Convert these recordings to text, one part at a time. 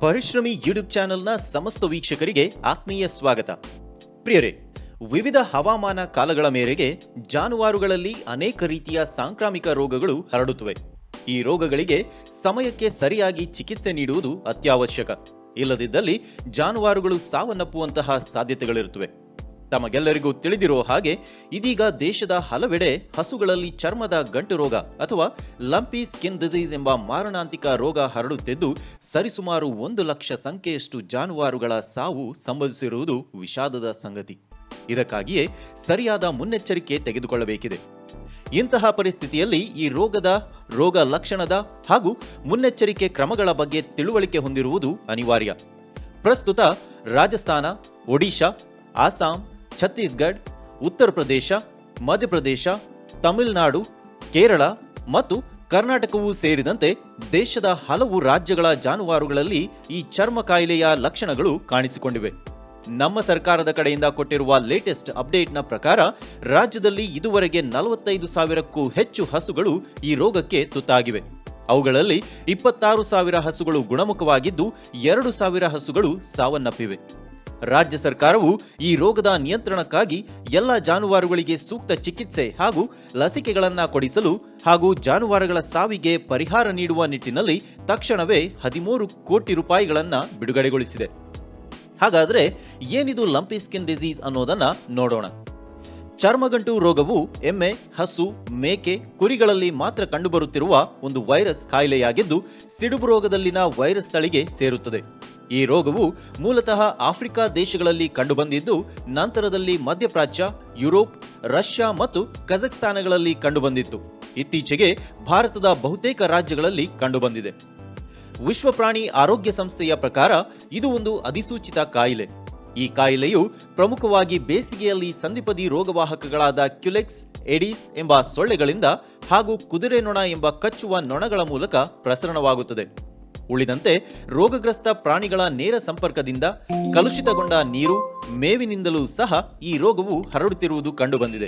ಪರಿಶ್ರಮಿ YouTube ಚಾನೆಲ್ನ ಸಮಸ್ತ ವೀಕ್ಷಕರಿಗೆ ಆತ್ಮೀಯ ಸ್ವಾಗತ ಪ್ರಿಯರೇ ವಿವಿಧ ಹವಾಮಾನ ಕಾಲಗಳ ಮೇರೆಗೆ ಜಾನುವಾರುಗಳಲ್ಲಿ ಅನೇಕ ರೀತಿಯ ಸಾಂಕ್ರಾಮಿಕ ರೋಗಗಳು ಹರಡುತ್ತವೆ ಈ ರೋಗಗಳಿಗೆ ಸಮಯಕ್ಕೆ ಸರಿಯಾಗಿ ಚಿಕಿತ್ಸೆ ನೀಡುವುದು ಅತ್ಯವಶ್ಯಕ ಇಲ್ಲದಿದ್ದಲ್ಲಿ ಜಾನುವಾರುಗಳು ಸಾವನ್ನಪ್ಪುವಂತಹ ಸಾಧ್ಯತೆಗಳಿರುತ್ತವೆ ತಮಗೆಲ್ಲರಿಗೂ ತಿಳಿದಿರೋ ಹಾಗೆ ಇದೀಗ ದೇಶದ ಹಲವೆಡೆ ಹಸುಗಳಲ್ಲಿ ಚರ್ಮದ ಗಂಟು ರೋಗ ಅಥವಾ ಲಂಪಿ ಸ್ಕಿನ್ ಡಿಸೀಸ್ ಎಂಬ ಮಾರಣಾಂತಿಕ ರೋಗ ಹರಡುತ್ತಿದ್ದು ಸರಿಸುಮಾರು ಒಂದು ಲಕ್ಷ ಸಂಖ್ಯೆಯಷ್ಟು ಜಾನುವಾರುಗಳ ಸಾವು ಸಂಭವಿಸಿರುವುದು ವಿಷಾದದ ಸಂಗತಿ ಇದಕ್ಕಾಗಿಯೇ ಸರಿಯಾದ ಮುನ್ನೆಚ್ಚರಿಕೆ ತೆಗೆದುಕೊಳ್ಳಬೇಕಿದೆ ಇಂತಹ ಪರಿಸ್ಥಿತಿಯಲ್ಲಿ ಈ ರೋಗದ ರೋಗ ಲಕ್ಷಣದ ಹಾಗೂ ಮುನ್ನೆಚ್ಚರಿಕೆ ಕ್ರಮಗಳ ಬಗ್ಗೆ ತಿಳುವಳಿಕೆ ಹೊಂದಿರುವುದು ಅನಿವಾರ್ಯ ಪ್ರಸ್ತುತ ರಾಜಸ್ಥಾನ ಒಡಿಶಾ ಆಸಾಂ ಛತ್ತೀಸ್ಗಢ ಉತ್ತರ ಪ್ರದೇಶ ಮಧ್ಯಪ್ರದೇಶ ತಮಿಳುನಾಡು ಕೇರಳ ಮತ್ತು ಕರ್ನಾಟಕವೂ ಸೇರಿದಂತೆ ದೇಶದ ಹಲವು ರಾಜ್ಯಗಳ ಜಾನುವಾರುಗಳಲ್ಲಿ ಈ ಚರ್ಮ ಕಾಯಿಲೆಯ ಲಕ್ಷಣಗಳು ಕಾಣಿಸಿಕೊಂಡಿವೆ ನಮ್ಮ ಸರ್ಕಾರದ ಕಡೆಯಿಂದ ಕೊಟ್ಟಿರುವ ಲೇಟೆಸ್ಟ್ ಅಪ್ಡೇಟ್ನ ಪ್ರಕಾರ ರಾಜ್ಯದಲ್ಲಿ ಇದುವರೆಗೆ ನಲವತ್ತೈದು ಸಾವಿರಕ್ಕೂ ಹೆಚ್ಚು ಹಸುಗಳು ಈ ರೋಗಕ್ಕೆ ತುತ್ತಾಗಿವೆ ಅವುಗಳಲ್ಲಿ ಇಪ್ಪತ್ತಾರು ಸಾವಿರ ಹಸುಗಳು ಗುಣಮುಖವಾಗಿದ್ದು ಎರಡು ಸಾವಿರ ಹಸುಗಳು ಸಾವನ್ನಪ್ಪಿವೆ ರಾಜ್ಯ ಸರ್ಕಾರವು ಈ ರೋಗದ ನಿಯಂತ್ರಣಕ್ಕಾಗಿ ಎಲ್ಲ ಜಾನುವಾರುಗಳಿಗೆ ಸೂಕ್ತ ಚಿಕಿತ್ಸೆ ಹಾಗೂ ಲಸಿಕೆಗಳನ್ನ ಕೊಡಿಸಲು ಹಾಗೂ ಜಾನುವಾರುಗಳ ಸಾವಿಗೆ ಪರಿಹಾರ ನೀಡುವ ನಿಟ್ಟಿನಲ್ಲಿ ತಕ್ಷಣವೇ ಹದಿಮೂರು ಕೋಟಿ ರೂಪಾಯಿಗಳನ್ನ ಬಿಡುಗಡೆಗೊಳಿಸಿದೆ ಹಾಗಾದ್ರೆ ಏನಿದು ಲಂಪಿ ಸ್ಕಿನ್ ಡಿಸೀಸ್ ಅನ್ನೋದನ್ನ ನೋಡೋಣ ಚರ್ಮಗಂಟು ರೋಗವು ಎಮ್ಮೆ ಹಸು ಮೇಕೆ ಕುರಿಗಳಲ್ಲಿ ಮಾತ್ರ ಕಂಡುಬರುತ್ತಿರುವ ಒಂದು ವೈರಸ್ ಕಾಯಿಲೆಯಾಗಿದ್ದು ಸಿಡುಬು ರೋಗದಲ್ಲಿನ ವೈರಸ್ ತಳಿಗೆ ಸೇರುತ್ತದೆ ಈ ರೋಗವು ಮೂಲತಃ ಆಫ್ರಿಕಾ ದೇಶಗಳಲ್ಲಿ ಕಂಡುಬಂದಿದ್ದು ನಂತರದಲ್ಲಿ ಮಧ್ಯಪ್ರಾಚ್ಯ ಯುರೋಪ್ ರಷ್ಯಾ ಮತ್ತು ಕಜಕ್ಸ್ತಾನಗಳಲ್ಲಿ ಕಂಡುಬಂದಿತ್ತು ಇತ್ತೀಚೆಗೆ ಭಾರತದ ಬಹುತೇಕ ರಾಜ್ಯಗಳಲ್ಲಿ ಕಂಡುಬಂದಿದೆ ವಿಶ್ವ ಪ್ರಾಣಿ ಆರೋಗ್ಯ ಸಂಸ್ಥೆಯ ಪ್ರಕಾರ ಇದು ಒಂದು ಅಧಿಸೂಚಿತ ಕಾಯಿಲೆ ಈ ಕಾಯಿಲೆಯು ಪ್ರಮುಖವಾಗಿ ಬೇಸಿಗೆಯಲ್ಲಿ ಸಂಧಿಪದಿ ರೋಗವಾಹಕಗಳಾದ ಕ್ಯುಲೆಕ್ಸ್ ಎಡಿಸ್ ಎಂಬ ಸೊಳ್ಳೆಗಳಿಂದ ಹಾಗೂ ಕುದುರೆ ನೊಣ ಎಂಬ ಕಚ್ಚುವ ನೊಣಗಳ ಮೂಲಕ ಪ್ರಸರಣವಾಗುತ್ತದೆ ಉಳಿದಂತೆ ರೋಗಗ್ರಸ್ತ ಪ್ರಾಣಿಗಳ ನೇರ ಸಂಪರ್ಕದಿಂದ ಕಲುಷಿತಗೊಂಡ ನೀರು ಮೇವಿನಿಂದಲೂ ಸಹ ಈ ರೋಗವು ಹರಡುತ್ತಿರುವುದು ಕಂಡುಬಂದಿದೆ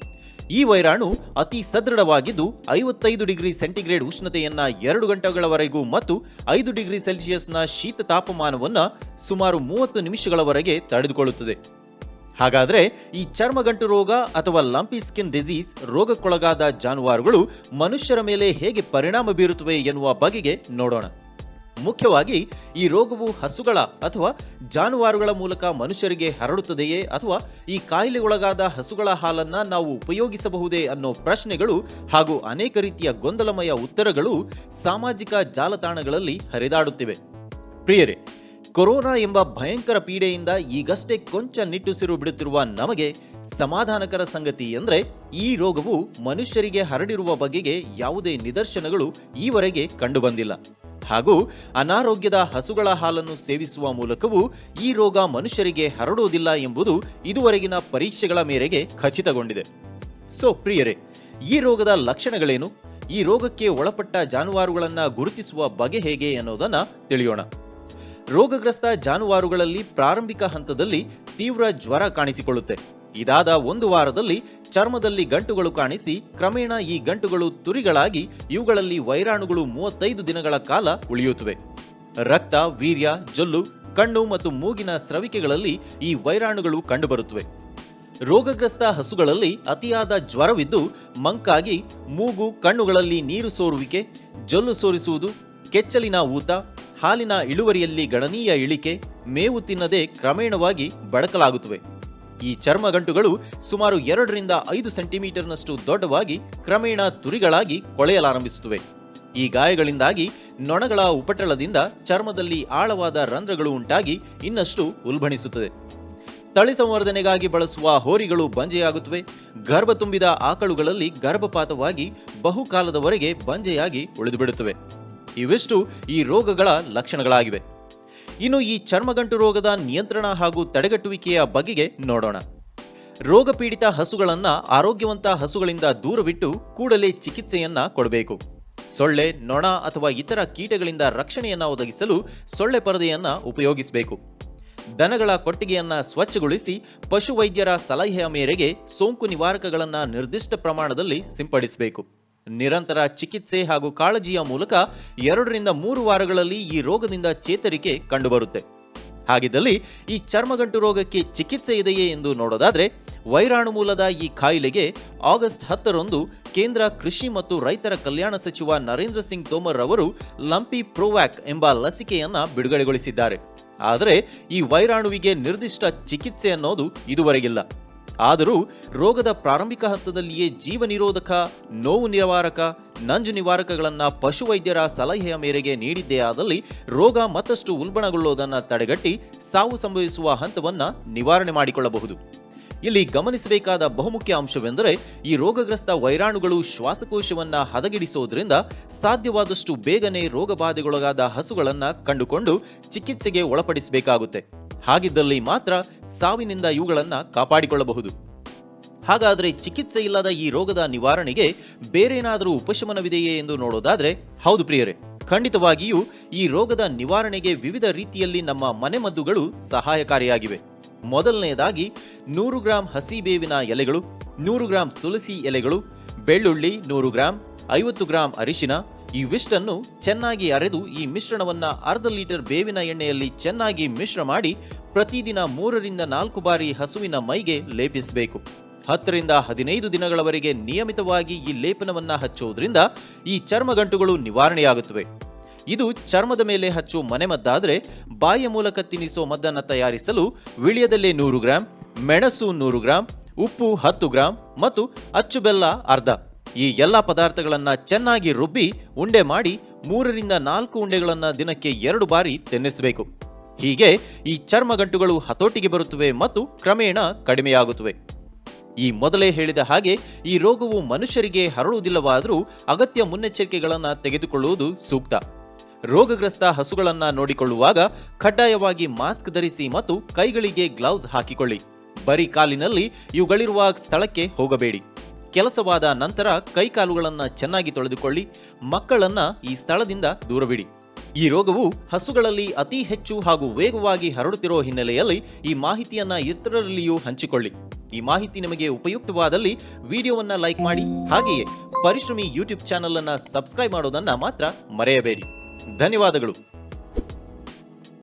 ಈ ವೈರಾಣು ಅತಿ ಸದೃಢವಾಗಿದ್ದು ಐವತ್ತೈದು ಡಿಗ್ರಿ ಸೆಂಟಿಗ್ರೇಡ್ ಉಷ್ಣತೆಯನ್ನ ಎರಡು ಗಂಟೆಗಳವರೆಗೂ ಮತ್ತು ಐದು ಡಿಗ್ರಿ ಸೆಲ್ಸಿಯಸ್ನ ಶೀತ ತಾಪಮಾನವನ್ನ ಸುಮಾರು ಮೂವತ್ತು ನಿಮಿಷಗಳವರೆಗೆ ತಡೆದುಕೊಳ್ಳುತ್ತದೆ ಹಾಗಾದ್ರೆ ಈ ಚರ್ಮಗಂಟು ರೋಗ ಅಥವಾ ಲಂಪಿ ಸ್ಕಿನ್ ಡಿಸೀಸ್ ರೋಗಕ್ಕೊಳಗಾದ ಜಾನುವಾರುಗಳು ಮನುಷ್ಯರ ಮೇಲೆ ಹೇಗೆ ಪರಿಣಾಮ ಬೀರುತ್ತವೆ ಎನ್ನುವ ಬಗೆಗೆ ನೋಡೋಣ ಮುಖ್ಯವಾಗಿ ಈ ರೋಗವು ಹಸುಗಳ ಅಥವಾ ಜಾನುವಾರುಗಳ ಮೂಲಕ ಮನುಷ್ಯರಿಗೆ ಹರಡುತ್ತದೆಯೇ ಅಥವಾ ಈ ಕಾಯಿಲೆಗೊಳಗಾದ ಹಸುಗಳ ಹಾಲನ್ನ ನಾವು ಉಪಯೋಗಿಸಬಹುದೇ ಅನ್ನೋ ಪ್ರಶ್ನೆಗಳು ಹಾಗೂ ಅನೇಕ ರೀತಿಯ ಗೊಂದಲಮಯ ಉತ್ತರಗಳು ಸಾಮಾಜಿಕ ಜಾಲತಾಣಗಳಲ್ಲಿ ಹರಿದಾಡುತ್ತಿವೆ ಪ್ರಿಯರೇ ಕೊರೋನಾ ಎಂಬ ಭಯಂಕರ ಪೀಡೆಯಿಂದ ಈಗಷ್ಟೇ ಕೊಂಚ ನಿಟ್ಟುಸಿರು ಬಿಡುತ್ತಿರುವ ನಮಗೆ ಸಮಾಧಾನಕರ ಸಂಗತಿ ಎಂದ್ರೆ ಈ ರೋಗವು ಮನುಷ್ಯರಿಗೆ ಹರಡಿರುವ ಬಗೆಗೆ ಯಾವುದೇ ನಿದರ್ಶನಗಳು ಈವರೆಗೆ ಕಂಡುಬಂದಿಲ್ಲ ಹಾಗೂ ಅನಾರೋಗ್ಯದ ಹಸುಗಳ ಹಾಲನ್ನು ಸೇವಿಸುವ ಮೂಲಕವೂ ಈ ರೋಗ ಮನುಷ್ಯರಿಗೆ ಹರಡುವುದಿಲ್ಲ ಎಂಬುದು ಇದುವರೆಗಿನ ಪರೀಕ್ಷೆಗಳ ಮೇರೆಗೆ ಖಚಿತಗೊಂಡಿದೆ ಸೊ ಪ್ರಿಯರೇ ಈ ರೋಗದ ಲಕ್ಷಣಗಳೇನು ಈ ರೋಗಕ್ಕೆ ಒಳಪಟ್ಟ ಜಾನುವಾರುಗಳನ್ನ ಗುರುತಿಸುವ ಬಗೆ ಹೇಗೆ ಅನ್ನೋದನ್ನ ತಿಳಿಯೋಣ ರೋಗಗ್ರಸ್ತ ಜಾನುವಾರುಗಳಲ್ಲಿ ಪ್ರಾರಂಭಿಕ ಹಂತದಲ್ಲಿ ತೀವ್ರ ಜ್ವರ ಕಾಣಿಸಿಕೊಳ್ಳುತ್ತೆ ಇದಾದ ಒಂದು ವಾರದಲ್ಲಿ ಚರ್ಮದಲ್ಲಿ ಗಂಟುಗಳು ಕಾಣಿಸಿ ಕ್ರಮೇಣ ಈ ಗಂಟುಗಳು ತುರಿಗಳಾಗಿ ಇವುಗಳಲ್ಲಿ ವೈರಾಣುಗಳು ಮೂವತ್ತೈದು ದಿನಗಳ ಕಾಲ ಉಳಿಯುತ್ತವೆ ರಕ್ತ ವೀರ್ಯ ಜೊಲ್ಲು ಕಣ್ಣು ಮತ್ತು ಮೂಗಿನ ಸ್ರವಿಕೆಗಳಲ್ಲಿ ಈ ವೈರಾಣುಗಳು ಕಂಡುಬರುತ್ತವೆ ರೋಗಗ್ರಸ್ತ ಹಸುಗಳಲ್ಲಿ ಅತಿಯಾದ ಜ್ವರವಿದ್ದು ಮಂಕಾಗಿ ಮೂಗು ಕಣ್ಣುಗಳಲ್ಲಿ ನೀರು ಸೋರುವಿಕೆ ಜೊಲ್ಲು ಸೋರಿಸುವುದು ಕೆಚ್ಚಲಿನ ಊತ ಹಾಲಿನ ಇಳುವರಿಯಲ್ಲಿ ಗಣನೀಯ ಇಳಿಕೆ ಮೇವು ತಿನ್ನದೆ ಕ್ರಮೇಣವಾಗಿ ಬಡಕಲಾಗುತ್ತವೆ ಈ ಚರ್ಮಗಂಟುಗಳು ಸುಮಾರು ಎರಡರಿಂದ ಐದು ಸೆಂಟಿಮೀಟರ್ನಷ್ಟು ದೊಡ್ಡವಾಗಿ ಕ್ರಮೇಣ ತುರಿಗಳಾಗಿ ಕೊಳೆಯಲಾರಂಭಿಸುತ್ತವೆ ಈ ಗಾಯಗಳಿಂದಾಗಿ ನೊಣಗಳ ಉಪಟಳದಿಂದ ಚರ್ಮದಲ್ಲಿ ಆಳವಾದ ರಂಧ್ರಗಳು ಉಂಟಾಗಿ ಇನ್ನಷ್ಟು ಉಲ್ಬಣಿಸುತ್ತದೆ ತಳಿ ಸಂವರ್ಧನೆಗಾಗಿ ಬಳಸುವ ಹೋರಿಗಳು ಬಂಜೆಯಾಗುತ್ತವೆ ಗರ್ಭ ತುಂಬಿದ ಆಕಳುಗಳಲ್ಲಿ ಗರ್ಭಪಾತವಾಗಿ ಬಹುಕಾಲದವರೆಗೆ ಬಂಜೆಯಾಗಿ ಉಳಿದುಬಿಡುತ್ತವೆ ಇವಿಷ್ಟು ಈ ರೋಗಗಳ ಲಕ್ಷಣಗಳಾಗಿವೆ ಇನ್ನು ಈ ಚರ್ಮಗಂಟು ರೋಗದ ನಿಯಂತ್ರಣ ಹಾಗೂ ತಡೆಗಟ್ಟುವಿಕೆಯ ಬಗೆಗೆ ನೋಡೋಣ ರೋಗ ಪೀಡಿತ ಹಸುಗಳನ್ನ ಆರೋಗ್ಯವಂತ ಹಸುಗಳಿಂದ ದೂರವಿಟ್ಟು ಕೂಡಲೇ ಚಿಕಿತ್ಸೆಯನ್ನ ಕೊಡಬೇಕು ಸೊಳ್ಳೆ ನೊಣ ಅಥವಾ ಇತರ ಕೀಟಗಳಿಂದ ರಕ್ಷಣೆಯನ್ನ ಒದಗಿಸಲು ಸೊಳ್ಳೆ ಪರದೆಯನ್ನ ಉಪಯೋಗಿಸಬೇಕು ದನಗಳ ಕೊಟ್ಟಿಗೆಯನ್ನ ಸ್ವಚ್ಛಗೊಳಿಸಿ ಪಶುವೈದ್ಯರ ಸಲಹೆಯ ಮೇರೆಗೆ ಸೋಂಕು ನಿವಾರಕಗಳನ್ನ ನಿರ್ದಿಷ್ಟ ಪ್ರಮಾಣದಲ್ಲಿ ಸಿಂಪಡಿಸಬೇಕು ನಿರಂತರ ಚಿಕಿತ್ಸೆ ಹಾಗೂ ಕಾಳಜಿಯ ಮೂಲಕ ಎರಡರಿಂದ ಮೂರು ವಾರಗಳಲ್ಲಿ ಈ ರೋಗದಿಂದ ಚೇತರಿಕೆ ಕಂಡುಬರುತ್ತೆ ಹಾಗಿದ್ದಲ್ಲಿ ಈ ಚರ್ಮಗಂಟು ರೋಗಕ್ಕೆ ಚಿಕಿತ್ಸೆ ಇದೆಯೇ ಎಂದು ನೋಡೋದಾದ್ರೆ ವೈರಾಣು ಮೂಲದ ಈ ಕಾಯಿಲೆಗೆ ಆಗಸ್ಟ್ ಹತ್ತರಂದು ಕೇಂದ್ರ ಕೃಷಿ ಮತ್ತು ರೈತರ ಕಲ್ಯಾಣ ಸಚಿವ ನರೇಂದ್ರ ಸಿಂಗ್ ತೋಮರ್ ಅವರು ಲಂಪಿ ಪ್ರೋವ್ಯಾಕ್ ಎಂಬ ಲಸಿಕೆಯನ್ನ ಬಿಡುಗಡೆಗೊಳಿಸಿದ್ದಾರೆ ಆದರೆ ಈ ವೈರಾಣುವಿಗೆ ನಿರ್ದಿಷ್ಟ ಚಿಕಿತ್ಸೆ ಅನ್ನೋದು ಇದುವರೆಗಿಲ್ಲ ಆದರೂ ರೋಗದ ಪ್ರಾರಂಭಿಕ ಹಂತದಲ್ಲಿಯೇ ಜೀವ ನಿರೋಧಕ ನೋವು ನಿವಾರಕ ನಂಜು ನಿವಾರಕಗಳನ್ನ ಪಶುವೈದ್ಯರ ಸಲಹೆಯ ಮೇರೆಗೆ ನೀಡಿದ್ದೇ ಆದಲ್ಲಿ ರೋಗ ಮತ್ತಷ್ಟು ಉಲ್ಬಣಗೊಳ್ಳುವುದನ್ನು ತಡೆಗಟ್ಟಿ ಸಾವು ಸಂಭವಿಸುವ ಹಂತವನ್ನ ನಿವಾರಣೆ ಮಾಡಿಕೊಳ್ಳಬಹುದು ಇಲ್ಲಿ ಗಮನಿಸಬೇಕಾದ ಬಹುಮುಖ್ಯ ಅಂಶವೆಂದರೆ ಈ ರೋಗಗ್ರಸ್ತ ವೈರಾಣುಗಳು ಶ್ವಾಸಕೋಶವನ್ನ ಹದಗೆಡಿಸೋದ್ರಿಂದ ಸಾಧ್ಯವಾದಷ್ಟು ಬೇಗನೆ ರೋಗಬಾಧೆಗೊಳಗಾದ ಹಸುಗಳನ್ನ ಕಂಡುಕೊಂಡು ಚಿಕಿತ್ಸೆಗೆ ಒಳಪಡಿಸಬೇಕಾಗುತ್ತೆ ಹಾಗಿದ್ದಲ್ಲಿ ಮಾತ್ರ ಸಾವಿನಿಂದ ಇವುಗಳನ್ನ ಕಾಪಾಡಿಕೊಳ್ಳಬಹುದು ಹಾಗಾದ್ರೆ ಚಿಕಿತ್ಸೆ ಇಲ್ಲದ ಈ ರೋಗದ ನಿವಾರಣೆಗೆ ಬೇರೇನಾದರೂ ಉಪಶಮನವಿದೆಯೇ ಎಂದು ನೋಡೋದಾದ್ರೆ ಹೌದು ಪ್ರಿಯರೇ ಖಂಡಿತವಾಗಿಯೂ ಈ ರೋಗದ ನಿವಾರಣೆಗೆ ವಿವಿಧ ರೀತಿಯಲ್ಲಿ ನಮ್ಮ ಮನೆಮದ್ದುಗಳು ಸಹಾಯಕಾರಿಯಾಗಿವೆ ಮೊದಲನೆಯದಾಗಿ ನೂರು ಗ್ರಾಂ ಹಸಿ ಬೇವಿನ ಎಲೆಗಳು ನೂರು ಗ್ರಾಂ ತುಳಸಿ ಎಲೆಗಳು ಬೆಳ್ಳುಳ್ಳಿ ನೂರು ಗ್ರಾಂ ಐವತ್ತು ಗ್ರಾಂ ಅರಿಶಿನ ಇವಿಷ್ಟನ್ನು ಚೆನ್ನಾಗಿ ಅರೆದು ಈ ಮಿಶ್ರಣವನ್ನ ಅರ್ಧ ಲೀಟರ್ ಬೇವಿನ ಎಣ್ಣೆಯಲ್ಲಿ ಚೆನ್ನಾಗಿ ಮಿಶ್ರ ಮಾಡಿ ಪ್ರತಿದಿನ ಮೂರರಿಂದ ನಾಲ್ಕು ಬಾರಿ ಹಸುವಿನ ಮೈಗೆ ಲೇಪಿಸಬೇಕು ಹತ್ತರಿಂದ ಹದಿನೈದು ದಿನಗಳವರೆಗೆ ನಿಯಮಿತವಾಗಿ ಈ ಲೇಪನವನ್ನ ಹಚ್ಚುವುದರಿಂದ ಈ ಚರ್ಮಗಂಟುಗಳು ನಿವಾರಣೆಯಾಗುತ್ತವೆ ಇದು ಚರ್ಮದ ಮೇಲೆ ಹಚ್ಚುವ ಮನೆಮದ್ದಾದ್ರೆ ಬಾಯಿಯ ಮೂಲಕ ತಿನ್ನಿಸೋ ಮದ್ದನ್ನು ತಯಾರಿಸಲು ವಿಳಿಯದಲ್ಲೇ ನೂರು ಗ್ರಾಂ ಮೆಣಸು ನೂರು ಗ್ರಾಂ ಉಪ್ಪು ಹತ್ತು ಗ್ರಾಂ ಮತ್ತು ಅಚ್ಚು ಬೆಲ್ಲ ಅರ್ಧ ಈ ಎಲ್ಲ ಪದಾರ್ಥಗಳನ್ನ ಚೆನ್ನಾಗಿ ರುಬ್ಬಿ ಉಂಡೆ ಮಾಡಿ ಮೂರರಿಂದ ನಾಲ್ಕು ಉಂಡೆಗಳನ್ನ ದಿನಕ್ಕೆ ಎರಡು ಬಾರಿ ತಿನ್ನಿಸಬೇಕು ಹೀಗೆ ಈ ಚರ್ಮಗಂಟುಗಳು ಹತೋಟಿಗೆ ಬರುತ್ತವೆ ಮತ್ತು ಕ್ರಮೇಣ ಕಡಿಮೆಯಾಗುತ್ತವೆ ಈ ಮೊದಲೇ ಹೇಳಿದ ಹಾಗೆ ಈ ರೋಗವು ಮನುಷ್ಯರಿಗೆ ಹರಡುವುದಿಲ್ಲವಾದರೂ ಅಗತ್ಯ ಮುನ್ನೆಚ್ಚರಿಕೆಗಳನ್ನು ತೆಗೆದುಕೊಳ್ಳುವುದು ಸೂಕ್ತ ರೋಗಗ್ರಸ್ತ ಹಸುಗಳನ್ನ ನೋಡಿಕೊಳ್ಳುವಾಗ ಕಡ್ಡಾಯವಾಗಿ ಮಾಸ್ಕ್ ಧರಿಸಿ ಮತ್ತು ಕೈಗಳಿಗೆ ಗ್ಲೌಸ್ ಹಾಕಿಕೊಳ್ಳಿ ಬರೀ ಕಾಲಿನಲ್ಲಿ ಇವುಗಳಿರುವ ಸ್ಥಳಕ್ಕೆ ಹೋಗಬೇಡಿ ಕೆಲಸವಾದ ನಂತರ ಕೈಕಾಲುಗಳನ್ನ ಚೆನ್ನಾಗಿ ತೊಳೆದುಕೊಳ್ಳಿ ಮಕ್ಕಳನ್ನ ಈ ಸ್ಥಳದಿಂದ ದೂರವಿಡಿ ಈ ರೋಗವು ಹಸುಗಳಲ್ಲಿ ಅತಿ ಹೆಚ್ಚು ಹಾಗೂ ವೇಗವಾಗಿ ಹರಡುತ್ತಿರುವ ಹಿನ್ನೆಲೆಯಲ್ಲಿ ಈ ಮಾಹಿತಿಯನ್ನ ಇತರರಲ್ಲಿಯೂ ಹಂಚಿಕೊಳ್ಳಿ ಈ ಮಾಹಿತಿ ನಿಮಗೆ ಉಪಯುಕ್ತವಾದಲ್ಲಿ ವಿಡಿಯೋವನ್ನ ಲೈಕ್ ಮಾಡಿ ಹಾಗೆಯೇ ಪರಿಶ್ರಮಿ ಯೂಟ್ಯೂಬ್ ಚಾನೆಲ್ ಅನ್ನ ಸಬ್ಸ್ಕ್ರೈಬ್ ಮಾಡೋದನ್ನ ಮಾತ್ರ ಮರೆಯಬೇಡಿ ಧನ್ಯವಾದಗಳು